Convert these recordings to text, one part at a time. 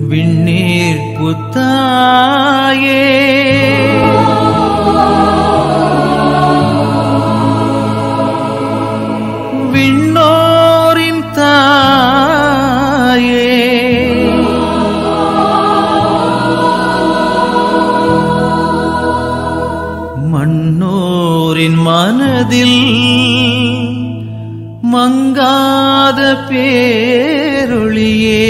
விண்ணீர் புத்தாயே விண்ணோரின் தாயே மன்னோரின் மனதில் மங்காத பேரொளியே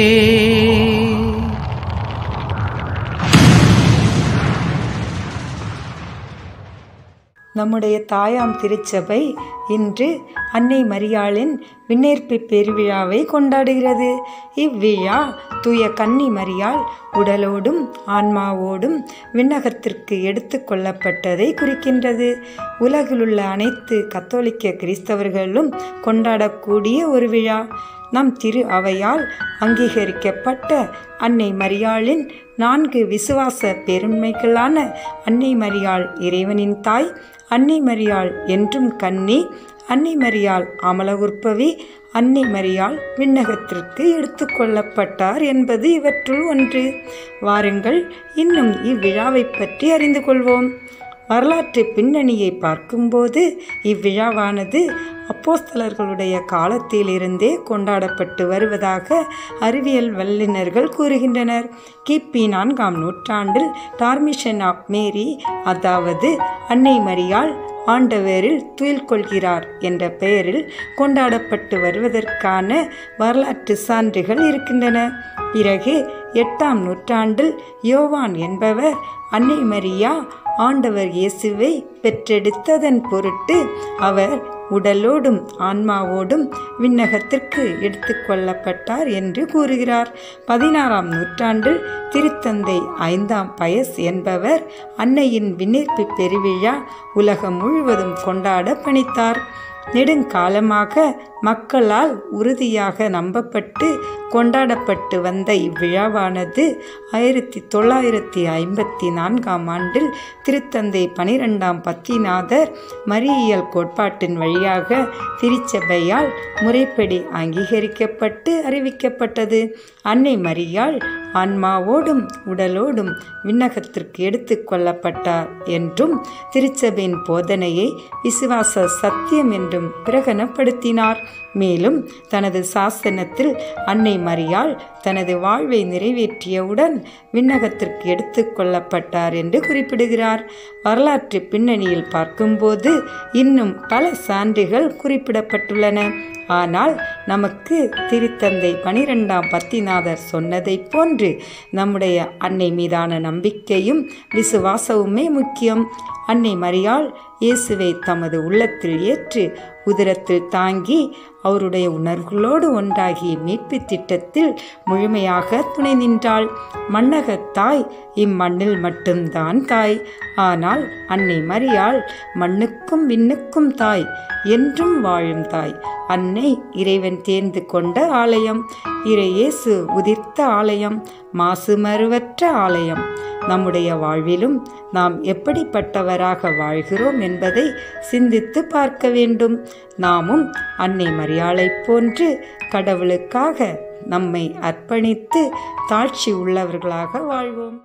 நம்முடைய தாயாம் திருச்சபை இன்று அன்னை மரியாளின் விண்ணேற்பு பெருவிழாவை கொண்டாடுகிறது இவ்விழா தூய கன்னி மரியாள் உடலோடும் ஆன்மாவோடும் விண்ணகத்திற்கு எடுத்து கொள்ளப்பட்டதை குறிக்கின்றது உலகிலுள்ள அனைத்து கத்தோலிக்க கிறிஸ்தவர்களும் கொண்டாடக்கூடிய ஒரு விழா நம் திரு அவையால் அங்கீகரிக்கப்பட்ட அன்னை மரியாளின் நான்கு விசுவாச பெருமைகளான அன்னை மரியாள் இறைவனின் தாய் அன்னை மரியாள் என்றும் கன்னி அன்னை மரியாள் அமல உற்பவி அன்னை மரியாள் விண்ணகத்திற்கு எடுத்துக்கொள்ளப்பட்டார் என்பது இவற்றுள் ஒன்று வாருங்கள் இன்னும் இவ்விழாவை பற்றி அறிந்து கொள்வோம் வரலாற்று பின்னணியை பார்க்கும்போது இவ்விழாவானது அப்போஸ்தலர்களுடைய காலத்திலிருந்தே கொண்டாடப்பட்டு வருவதாக அறிவியல் வல்லுநர்கள் கூறுகின்றனர் கிபி நான்காம் நூற்றாண்டில் டார்மிஷன் ஆஃப் மேரி அதாவது அன்னை மரியாள் ஆண்டவரில் துயில் கொள்கிறார் என்ற பெயரில் கொண்டாடப்பட்டு வருவதற்கான வரலாற்று சான்றுகள் இருக்கின்றன பிறகு எட்டாம் நூற்றாண்டில் யோவான் என்பவர் அன்னை மரியா ஆண்டவர் இயேசுவை பெற்றெடுத்ததன் பொருட்டு அவர் உடலோடும் ஆன்மாவோடும் விண்ணகத்திற்கு எடுத்துக்கொள்ளப்பட்டார் என்று கூறுகிறார் பதினாறாம் நூற்றாண்டில் திருத்தந்தை ஐந்தாம் பயஸ் என்பவர் அன்னையின் விண்ணேற்பு பெருவிழா உலகம் முழுவதும் கொண்டாட பணித்தார் நெடுங்காலமாக மக்களால் உறுதியாக நம்பப்பட்டு கொண்டாடப்பட்டு வந்த இவ்விழாவானது ஆயிரத்தி தொள்ளாயிரத்தி ஐம்பத்தி நான்காம் ஆண்டில் திருத்தந்தை பனிரெண்டாம் பத்திநாதர் மரியல் கோட்பாட்டின் வழியாக திருச்சபையால் முறைப்படி அங்கீகரிக்கப்பட்டு அறிவிக்கப்பட்டது அன்னை மரியாள் ஆன்மாவோடும் உடலோடும் விண்ணகத்திற்கு எடுத்து கொள்ளப்பட்டார் என்றும் திருச்சபையின் போதனையை விசுவாச சத்தியம் என்றும் பிரகடனப்படுத்தினார் மேலும் தனது சாசனத்தில் அன்னை மரியாள் தனது வாழ்வை நிறைவேற்றியவுடன் விண்ணகத்திற்கு எடுத்து கொள்ளப்பட்டார் என்று குறிப்பிடுகிறார் வரலாற்று பின்னணியில் பார்க்கும்போது இன்னும் பல சான்றுகள் குறிப்பிடப்பட்டுள்ளன ஆனால் நமக்கு திருத்தந்தை பனிரெண்டாம் பத்திநாதர் சொன்னதைப் போன்று நம்முடைய அன்னை மீதான நம்பிக்கையும் விசுவாசவுமே முக்கியம் அன்னை மரியாள் இயேசுவை தமது உள்ளத்தில் ஏற்று உதிரத்தில் தாங்கி அவருடைய உணர்வுகளோடு ஒன்றாகி மீட்பு திட்டத்தில் முழுமையாக துணை நின்றாள் மன்னக தாய் இம்மண்ணில் மட்டும்தான் தாய் ஆனால் அன்னை மரியாள் மண்ணுக்கும் விண்ணுக்கும் தாய் என்றும் வாழும் தாய் அன்னை இறைவன் தேர்ந்து கொண்ட ஆலயம் இறையேசு உதிர்த்த ஆலயம் மாசு மறுவற்ற ஆலயம் நம்முடைய வாழ்விலும் நாம் எப்படிப்பட்டவராக வாழ்கிறோம் என்பதை சிந்தித்து பார்க்க வேண்டும் நாமும் அன்னை மரியாளைப் போன்று கடவுளுக்காக நம்மை அர்ப்பணித்து தாழ்ச்சி உள்ளவர்களாக வாழ்வோம்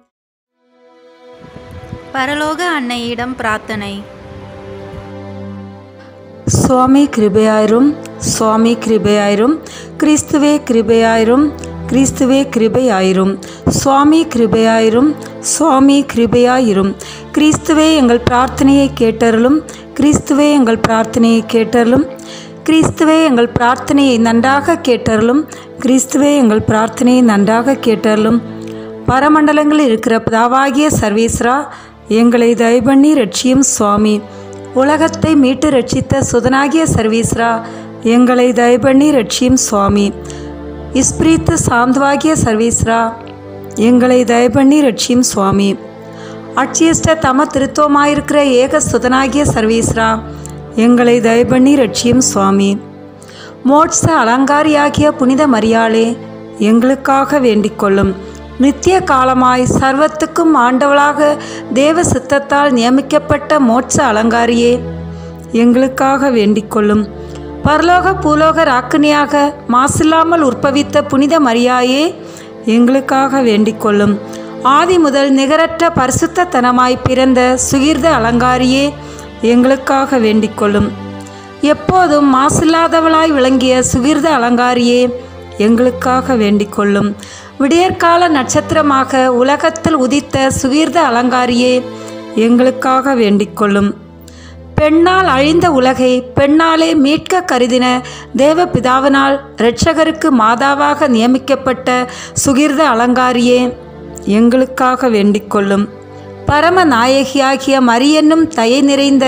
பரலோக அன்னையிடம் பிரார்த்தனை சுவாமி கிருபையாயிரும் சுவாமி கிருபையாயிரும் கிறிஸ்துவே கிருபையாயிரும் கிறிஸ்துவே கிருபையாயிரும் சுவாமி கிருபையாயிரும் சுவாமி கிருபையாயிரும் கிறிஸ்துவே எங்கள் பிரார்த்தனையை கேட்டருளும் கிறிஸ்துவே எங்கள் பிரார்த்தனையை கேட்டருளும் கிறிஸ்துவே எங்கள் பிரார்த்தனையை நன்றாக கேட்டருளும் கிறிஸ்துவே எங்கள் பிரார்த்தனையை நன்றாக கேட்டருளும் பரமண்டலங்களில் இருக்கிற பிதாவாகிய சர்வேஸ்ரா எங்களை தயபண்ணி ரட்சியும் சுவாமி உலகத்தை மீட்டு ரட்சித்த சுதனாகிய சர்வீஸ்ரா எங்களை தயபண்ணி ரட்சியும் சுவாமி இஸ்பிரித்து சாந்தவாகிய சர்வீஸ்ரா எங்களை தயபண்ணி ரட்சியும் சுவாமி அட்சியஷ்ட தம திருத்துவமாயிருக்கிற ஏக சுதனாகிய சர்வீஸ்ரா எங்களை தயபண்ணி ரட்சியும் சுவாமி மோட்ச அலங்காரியாகிய புனித மரியாளே எங்களுக்காக வேண்டிக் கொள்ளும் நித்திய காலமாய் சர்வத்துக்கும் ஆண்டவளாக தேவ சித்தத்தால் நியமிக்கப்பட்ட மோட்ச அலங்காரியே எங்களுக்காக வேண்டிக் கொள்ளும் பரலோக பூலோக ராக்கினியாக மாசில்லாமல் உற்பவித்த புனித மரியாயே எங்களுக்காக வேண்டிக் கொள்ளும் ஆதி முதல் நிகரற்ற பரிசுத்தத்தனமாய் பிறந்த சுகீர்த அலங்காரியே எங்களுக்காக வேண்டிக் கொள்ளும் எப்போதும் மாசில்லாதவளாய் விளங்கிய சுகீர்த அலங்காரியே எங்களுக்காக வேண்டிக் கொள்ளும் விடியற்கால நட்சத்திரமாக உலகத்தில் உதித்த சுகீர்த அலங்காரியே எங்களுக்காக வேண்டிக் கொள்ளும் பெண்ணால் அழிந்த உலகை பெண்ணாலே மீட்க கருதின தேவபிதாவினால் இரட்சகருக்கு மாதாவாக நியமிக்கப்பட்ட சுகீர்த அலங்காரியே எங்களுக்காக வேண்டிக் கொள்ளும் பரம நாயகியாகிய மரியென்னும் தயை நிறைந்த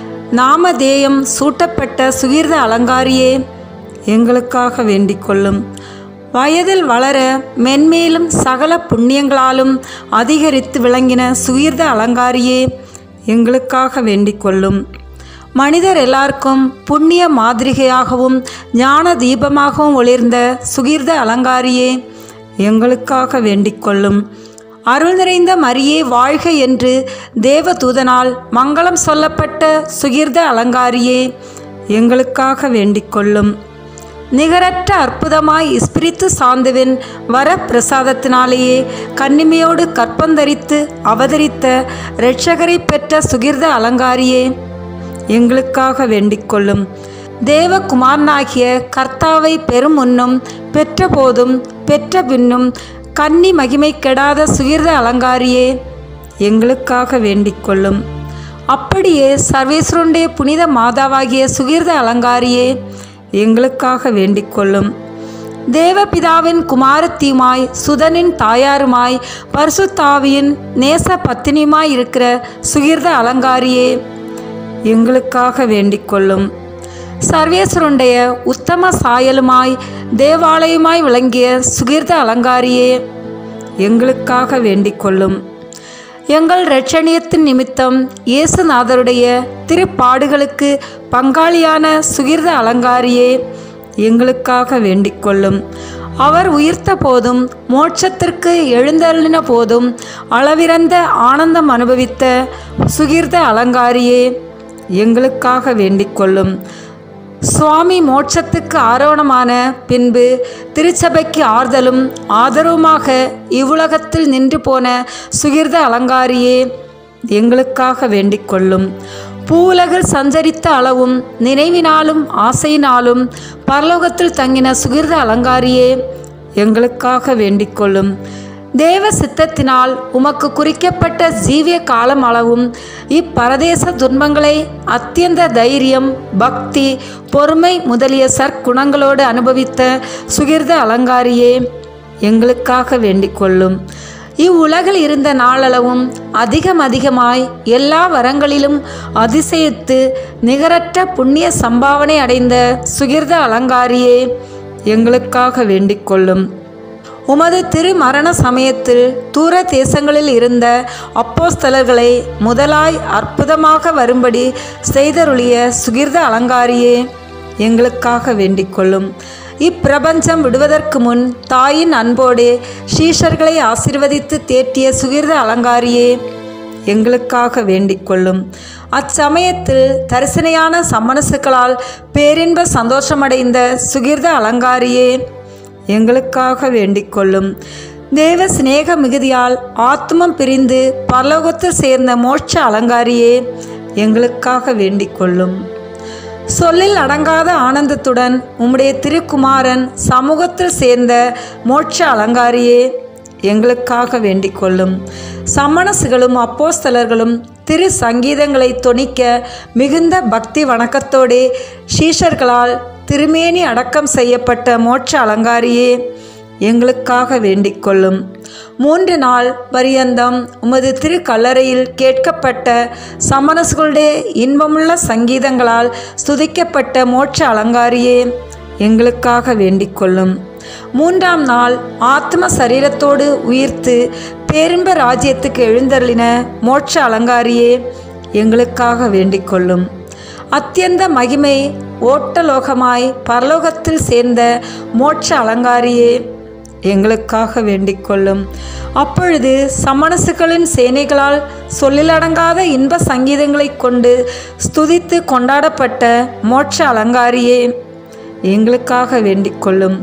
நாமதேயம் சூட்டப்பட்ட சுகீர்த அலங்காரியே எங்களுக்காக வேண்டிக் கொள்ளும் வயதில் வளர மென்மேலும் சகல புண்ணியங்களாலும் அதிகரித்து விளங்கின சுகீர்த அலங்காரியே எங்களுக்காக வேண்டிக் கொள்ளும் மனிதர் எல்லாருக்கும் புண்ணிய மாதிரிகையாகவும் ஞான தீபமாகவும் ஒளிர்ந்த சுகீர்த அலங்காரியே எங்களுக்காக வேண்டிக் கொள்ளும் அருள் நிறைந்த மரியே வாழ்க என்று தேவதூதனால் மங்களம் சொல்லப்பட்ட சுகீர்த அலங்காரியே எங்களுக்காக வேண்டிக் கொள்ளும் நிகரற்ற அற்புதமாய் இஸ்பிரித்து சாந்துவின் வரப்பிரசாதத்தினாலேயே கன்னிமையோடு கற்பந்தரித்து அவதரித்த இரட்சகரை பெற்ற சுகிர்த அலங்காரியே எங்களுக்காக வேண்டிக் கொள்ளும் தேவகுமாரனாகிய கர்த்தாவை பெரும் முன்னும் பெற்றபோதும் பெற்ற பின்னும் கன்னி மகிமை கெடாத சுகிர்த அலங்காரியே எங்களுக்காக வேண்டிக் கொள்ளும் அப்படியே சர்வேஸ்வருடைய புனித மாதாவாகிய சுகிர்த அலங்காரியே எங்களுக்காக வேண்டிக் கொள்ளும் தேவபிதாவின் குமாரத்தியுமாய் சுதனின் தாயாருமாய் பரிசுத்தாவியின் நேச பத்தினியுமாய் இருக்கிற சுகிர்த அலங்காரியே எங்களுக்காக வேண்டிக் கொள்ளும் சர்வேஸ்வருடைய உத்தம சாயலுமாய் தேவாலயமாய் விளங்கிய சுகீர்த்த அலங்காரியே எங்களுக்காக வேண்டிக் கொள்ளும் எங்கள் இரட்சணியத்தின் நிமித்தம் இயேசுநாதருடைய திருப்பாடுகளுக்கு பங்காளியான சுகீர்த அலங்காரியே எங்களுக்காக வேண்டிக் கொள்ளும் அவர் உயிர்த்த போதும் மோட்சத்திற்கு எழுந்தருளின போதும் அளவிறந்த ஆனந்தம் அனுபவித்த சுகீர்த அலங்காரியே எங்களுக்காக வேண்டிக் கொள்ளும் சுவாமி மோட்சத்துக்கு ஆரோணமான பின்பு திருச்சபைக்கு ஆறுதலும் ஆதரவுமாக இவ்வுலகத்தில் நின்று போன சுகிர்த அலங்காரியே எங்களுக்காக வேண்டிக் கொள்ளும் பூவுலகில் சஞ்சரித்த அளவும் நினைவினாலும் ஆசையினாலும் பரலோகத்தில் தங்கின சுகிர்த அலங்காரியே எங்களுக்காக வேண்டிக் கொள்ளும் தேவ சித்தத்தினால் உமக்கு குறிக்கப்பட்ட ஜீவிய காலம் அளவும் இப்பரதேச துன்பங்களை அத்தியந்த தைரியம் பக்தி பொறுமை முதலிய சற்குணங்களோடு அனுபவித்த சுகிர்த அலங்காரியே எங்களுக்காக வேண்டிக் கொள்ளும் இவ்வுலகில் இருந்த நாளளவும் அதிகம் அதிகமாய் எல்லா வரங்களிலும் அதிசயித்து நிகரற்ற புண்ணிய சம்பாவனை அடைந்த சுகிர்த அலங்காரியே எங்களுக்காக வேண்டிக் கொள்ளும் உமது திருமரண சமயத்தில் தூர தேசங்களில் இருந்த அப்போஸ்தலர்களை முதலாய் அற்புதமாக வரும்படி செய்தருளிய சுகிர்த அலங்காரியே எங்களுக்காக வேண்டிக் கொள்ளும் இப்பிரபஞ்சம் விடுவதற்கு முன் தாயின் அன்போடு ஸ்ரீஷர்களை ஆசிர்வதித்து தேற்றிய சுகிர்த அலங்காரியே எங்களுக்காக வேண்டிக் கொள்ளும் அச்சமயத்தில் தரிசனையான சம்மனசுக்களால் பேரின்ப சந்தோஷமடைந்த சுகிர்த அலங்காரியே எங்களுக்காக வேண்டிக் கொள்ளும் தேவ சிநேக மிகுதியால் ஆத்மம் பிரிந்து பரலோகத்தில் சேர்ந்த மோட்ச அலங்காரியே எங்களுக்காக வேண்டிக் கொள்ளும் சொல்லில் அடங்காத ஆனந்தத்துடன் உம்முடைய திருக்குமாரன் சமூகத்தில் சேர்ந்த மோட்ச அலங்காரியே எங்களுக்காக வேண்டிக் கொள்ளும் சம்மனசுகளும் அப்போஸ்தலர்களும் திரு சங்கீதங்களை தொனிக்க மிகுந்த பக்தி வணக்கத்தோடே ஷீஷர்களால் திருமேனி அடக்கம் செய்யப்பட்ட மோட்ச அலங்காரியே எங்களுக்காக வேண்டிக் கொள்ளும் மூன்று நாள் பரியந்தம் உமது திரு கல்லறையில் கேட்கப்பட்ட சமணசுகளுடைய இன்பமுள்ள சங்கீதங்களால் ஸ்துதிக்கப்பட்ட மோட்ச அலங்காரியே எங்களுக்காக வேண்டிக் கொள்ளும் மூன்றாம் நாள் ஆத்ம சரீரத்தோடு உயிர்த்து பேரின்ப ராஜ்யத்துக்கு எழுந்தருளின மோட்ச அலங்காரியே எங்களுக்காக வேண்டிக் கொள்ளும் அத்தியந்த மகிமை ஓட்டலோகமாய் பரலோகத்தில் சேர்ந்த மோட்ச அலங்காரியே எங்களுக்காக வேண்டிக் கொள்ளும் அப்பொழுது சமணசுகளின் சேனைகளால் சொல்லிலடங்காத இன்ப சங்கீதங்களைக் கொண்டு ஸ்துதித்து கொண்டாடப்பட்ட மோட்ச அலங்காரியே எங்களுக்காக வேண்டிக் கொள்ளும்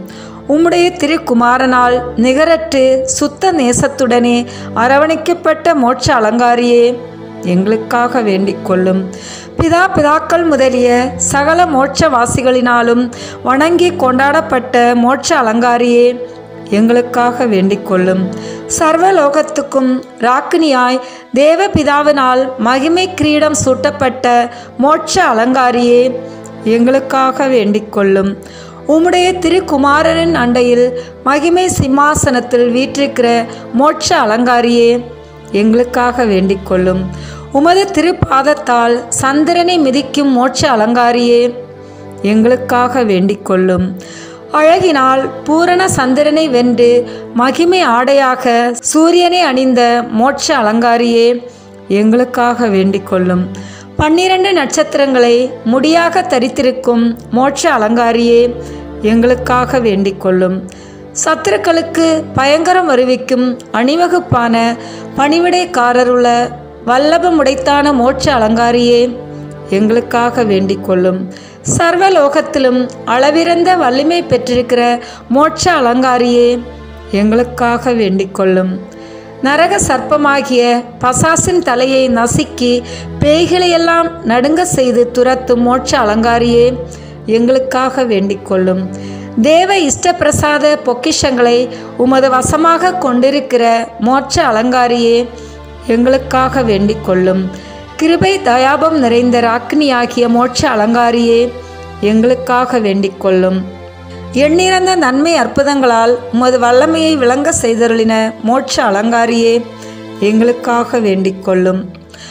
உம்முடைய திருக்குமாரனால் நிகரற்று சுத்த நேசத்துடனே அரவணைக்கப்பட்ட மோட்ச அலங்காரியே எங்களுக்காக வேண்டிக் கொள்ளும் பிதா பிதாக்கள் முதலிய சகல மோட்சவாசிகளினாலும் வணங்கி கொண்டாடப்பட்ட மோட்ச அலங்காரியே எங்களுக்காக வேண்டிக் கொள்ளும் சர்வலோகத்துக்கும் ராக்கினியாய் தேவ பிதாவினால் மகிமை கிரீடம் சூட்டப்பட்ட மோட்ச அலங்காரியே எங்களுக்காக வேண்டிக் கொள்ளும் உம்முடைய திருக்குமாரனின் அண்டையில் மகிமை சிம்மாசனத்தில் வீற்றிருக்கிற மோட்ச அலங்காரியே எங்களுக்காக வேண்டிக் கொள்ளும் உமது திருப்பாதத்தால் சந்திரனை மிதிக்கும் மோட்ச அலங்காரியே எங்களுக்காக வேண்டிக் கொள்ளும் அழகினால் பூரண சந்திரனை வென்று மகிமை ஆடையாக சூரியனை அணிந்த மோட்ச அலங்காரியே எங்களுக்காக வேண்டிக் கொள்ளும் பன்னிரண்டு நட்சத்திரங்களை முடியாக தரித்திருக்கும் மோட்ச அலங்காரியே எங்களுக்காக வேண்டிக் கொள்ளும் சத்துருக்களுக்கு பயங்கரம் வருவிக்கும் அணிவகுப்பான பணிவிடைக்காரருள்ள வல்லபமுடைத்தான மோட்ச அலங்காரியே எங்களுக்காக வேண்டிக் கொள்ளும் சர்வலோகத்திலும் அளவிறந்த வலிமை பெற்றிருக்கிற மோட்ச அலங்காரியே எங்களுக்காக வேண்டிக் கொள்ளும் நரக சர்ப்பமாகிய பசாசின் தலையை நசுக்கி பேய்களையெல்லாம் நடுங்க செய்து துரத்தும் மோட்ச அலங்காரியே எங்களுக்காக வேண்டிக் கொள்ளும் தேவ இஷ்டப்பிரசாத பொக்கிஷங்களை உமது வசமாக கொண்டிருக்கிற மோட்ச அலங்காரியே எங்களுக்காக வேண்டிக் கொள்ளும் கிருபை தயாபம் நிறைந்த ராக்கினியாகிய மோட்ச அலங்காரியே எங்களுக்காக வேண்டிக் கொள்ளும் எண்ணிறந்த நன்மை அற்புதங்களால் உமது வல்லமையை விளங்க செய்தருளின மோட்ச அலங்காரியே எங்களுக்காக வேண்டிக் கொள்ளும்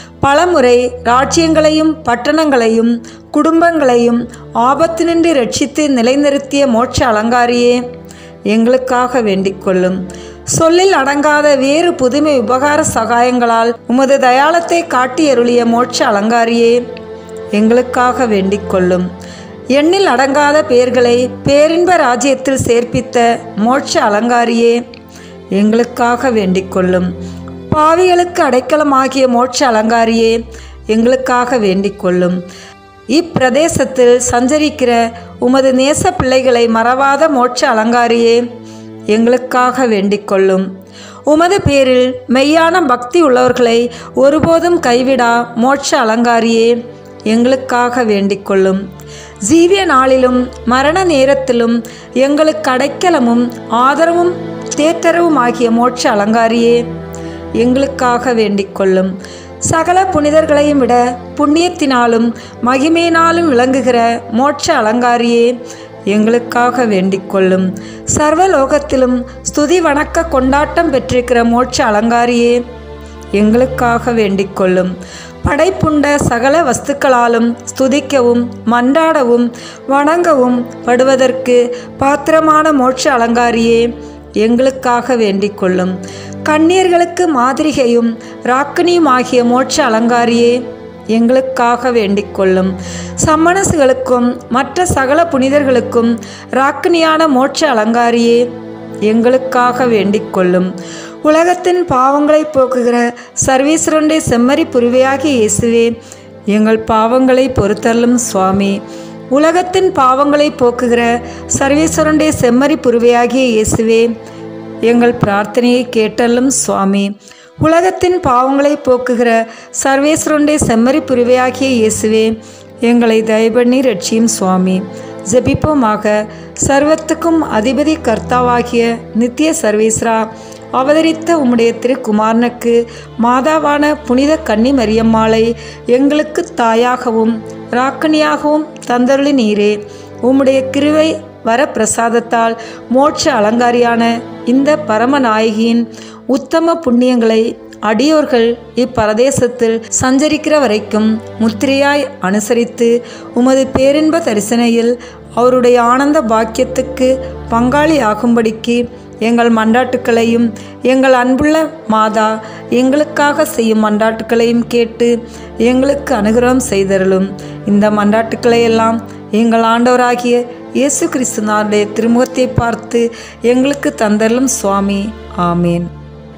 பலமுறை ராஜ்யங்களையும் பட்டணங்களையும் குடும்பங்களையும் ஆபத்தினின்றி ரட்சித்து நிலைநிறுத்திய மோட்ச அலங்காரியே எங்களுக்காக வேண்டிக் கொள்ளும் சொல்லில் அடங்காத வேறு புதுமை உபகார சகாயங்களால் உமது தயாளத்தை காட்டியருளிய மோட்ச அலங்காரியே எங்களுக்காக வேண்டிக் கொள்ளும் எண்ணில் அடங்காத பேர்களை பேரின்ப ராஜ்யத்தில் சேர்ப்பித்த மோட்ச அலங்காரியே எங்களுக்காக வேண்டிக் கொள்ளும் பாவிகளுக்கு அடைக்கலமாகிய மோட்ச அலங்காரியே எங்களுக்காக வேண்டிக் கொள்ளும் இப்பிரதேசத்தில் சஞ்சரிக்கிற உமது நேச பிள்ளைகளை மறவாத மோட்ச அலங்காரியே எங்களுக்காக வேண்டிக் கொள்ளும் உமது பேரில் மெய்யான பக்தி உள்ளவர்களை ஒருபோதும் கைவிடா மோட்ச அலங்காரியே எங்களுக்காக வேண்டிக் கொள்ளும் ஜீவிய நாளிலும் மரண நேரத்திலும் எங்களுக்கு அடைக்கலமும் ஆதரவும் தேற்றரவும் ஆகிய மோட்ச அலங்காரியே எங்களுக்காக வேண்டிக் கொள்ளும் சகல புனிதர்களையும் விட புண்ணியத்தினாலும் மகிமையினாலும் விளங்குகிற மோட்ச அலங்காரியே எங்களுக்காக வேண்டிக் கொள்ளும் சர்வலோகத்திலும் ஸ்துதி வணக்க கொண்டாட்டம் பெற்றிருக்கிற மோட்ச அலங்காரியே எங்களுக்காக வேண்டிக் கொள்ளும் படைப்புண்ட சகல வஸ்துக்களாலும் ஸ்துதிக்கவும் மன்றாடவும் வணங்கவும் படுவதற்கு பாத்திரமான மோட்ச அலங்காரியே எங்களுக்காக வேண்டிக் கொள்ளும் கண்ணீர்களுக்கு மாதிரிகையும் ராக்கினியும் ஆகிய மோட்ச அலங்காரியே எங்களுக்காக வேண்டிக் கொள்ளும் சம்மனசுகளுக்கும் மற்ற சகல புனிதர்களுக்கும் ராக்கினியான மோட்ச அலங்காரியே எங்களுக்காக வேண்டிக் கொள்ளும் உலகத்தின் பாவங்களை போக்குகிற சர்வீஸ்வரனுடைய செம்மறி புருவையாகிய இயேசுவே எங்கள் பாவங்களை பொறுத்தள்ளும் சுவாமி உலகத்தின் பாவங்களை போக்குகிற சர்வீஸ்வரனுடைய செம்மறி புருவையாகிய இயேசுவே எங்கள் பிரார்த்தனையை கேட்டல்லும் சுவாமி உலகத்தின் பாவங்களை போக்குகிற சர்வேஸ்வரனுடைய செம்மறி புரிவையாகிய இயேசுவே எங்களை தயபண்ணி ரட்சியும் சுவாமி ஜெபிப்போமாக சர்வத்துக்கும் அதிபதி கர்த்தாவாகிய நித்திய சர்வேஸ்ரா அவதரித்த உம்முடைய திருக்குமாரனுக்கு மாதாவான புனித கன்னி மரியம்மாளை எங்களுக்கு தாயாகவும் ராக்கணியாகவும் தந்தருளி நீரே உம்முடைய கிருவை வரப்பிரசாதத்தால் மோட்ச அலங்காரியான இந்த பரமநாயகியின் உத்தம புண்ணியங்களை அடியோர்கள் இப்பரதேசத்தில் சஞ்சரிக்கிற வரைக்கும் முத்திரையாய் அனுசரித்து உமது பேரின்ப தரிசனையில் அவருடைய ஆனந்த பாக்கியத்துக்கு பங்காளி ஆகும்படிக்கு எங்கள் மன்றாட்டுக்களையும் எங்கள் அன்புள்ள மாதா எங்களுக்காக செய்யும் மன்றாட்டுக்களையும் கேட்டு எங்களுக்கு அனுகிரகம் செய்தருளும் இந்த மன்றாட்டுக்களை எல்லாம் எங்கள் ஆண்டவராகிய இயேசு கிறிஸ்துனாருடைய திருமுகத்தை பார்த்து எங்களுக்கு தந்தருளும் சுவாமி ஆமேன்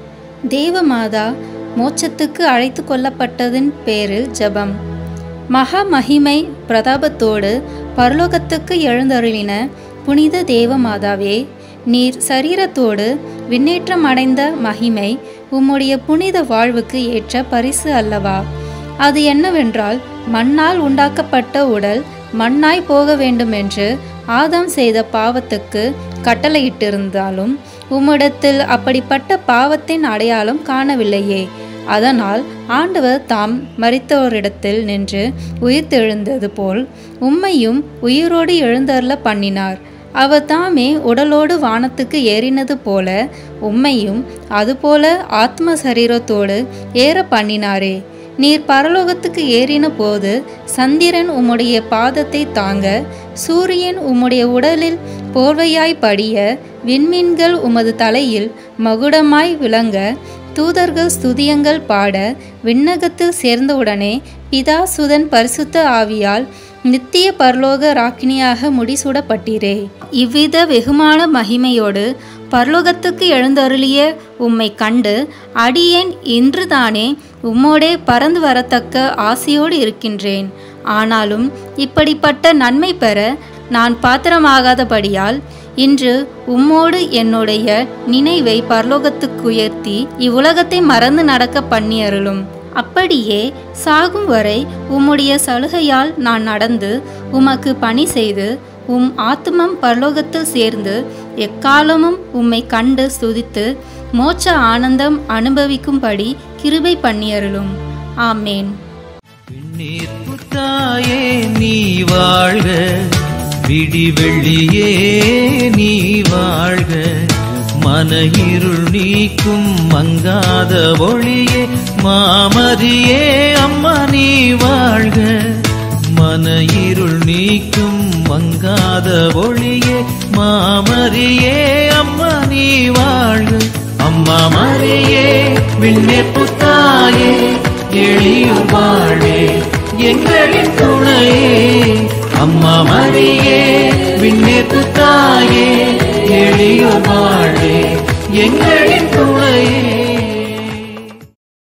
தேவமாதா மோட்சத்துக்கு அழைத்து கொள்ளப்பட்டதின் பேரில் ஜெபம் மகா மகிமை பிரதாபத்தோடு பரலோகத்துக்கு எழுந்தருளின புனித தேவமாதாவே நீர் சரீரத்தோடு விண்ணேற்றம் அடைந்த மகிமை உம்முடைய புனித வாழ்வுக்கு ஏற்ற பரிசு அல்லவா அது என்னவென்றால் மண்ணால் உண்டாக்கப்பட்ட உடல் மண்ணாய் போக வேண்டுமென்று ஆதாம் செய்த பாவத்துக்கு கட்டளையிட்டிருந்தாலும் உம்மிடத்தில் அப்படிப்பட்ட பாவத்தின் அடையாளம் காணவில்லையே அதனால் ஆண்டவர் தாம் மரித்தோரிடத்தில் நின்று உயிர்த்தெழுந்தது போல் உம்மையும் உயிரோடு எழுந்தருள பண்ணினார் அவர் தாமே உடலோடு வானத்துக்கு ஏறினது போல உம்மையும் அதுபோல ஆத்ம சரீரத்தோடு ஏற பண்ணினாரே நீர் பரலோகத்துக்கு ஏறின போது சந்திரன் உம்முடைய பாதத்தை தாங்க சூரியன் உம்முடைய உடலில் போர்வையாய் படிய விண்மீன்கள் உமது தலையில் மகுடமாய் விளங்க தூதர்கள் ஸ்துதியங்கள் பாட விண்ணகத்தில் சேர்ந்தவுடனே பிதா சுதன் பரிசுத்த ஆவியால் நித்திய பரலோக ராக்கினியாக முடிசூடப்பட்டீரே இவ்வித வெகுமான மகிமையோடு பரலோகத்துக்கு எழுந்தருளிய உம்மை கண்டு அடியேன் இன்றுதானே உம்மோடே பறந்து வரத்தக்க ஆசையோடு இருக்கின்றேன் ஆனாலும் இப்படிப்பட்ட நன்மை பெற நான் பாத்திரமாகாதபடியால் இன்று உம்மோடு என்னுடைய நினைவை பரலோகத்துக்கு உயர்த்தி இவ்வுலகத்தை மறந்து நடக்க பண்ணியருளும் அப்படியே சாகும் வரை உம்முடைய சலுகையால் நான் நடந்து உமக்கு பணி செய்து உம் ஆத்துமம் பரலோகத்தில் சேர்ந்து எக்காலமும் உம்மை கண்டு ஸ்துதித்து மோட்ச ஆனந்தம் அனுபவிக்கும்படி கிருபை பண்ணியருளும் ஆமேன் விண்ணீர் புத்தாயே நீ வாழ்க விடி வெள்ளியே நீ வாழ்க மன இருள் நீக்கும் மங்காத ஒளியே மாமதியே அம்மா நீ வாழ்க மன இருள் நீக்கும் மங்காத ஒளியே மாமரியே அம்மா நீ வாழ்க அம்மா மரியே விண்ணே புத்தாயே எளியும் வாழே எங்களின் துணையே அம்மா மரியே விண்ணே புத்தாயே எளியும் வாழே எங்களின்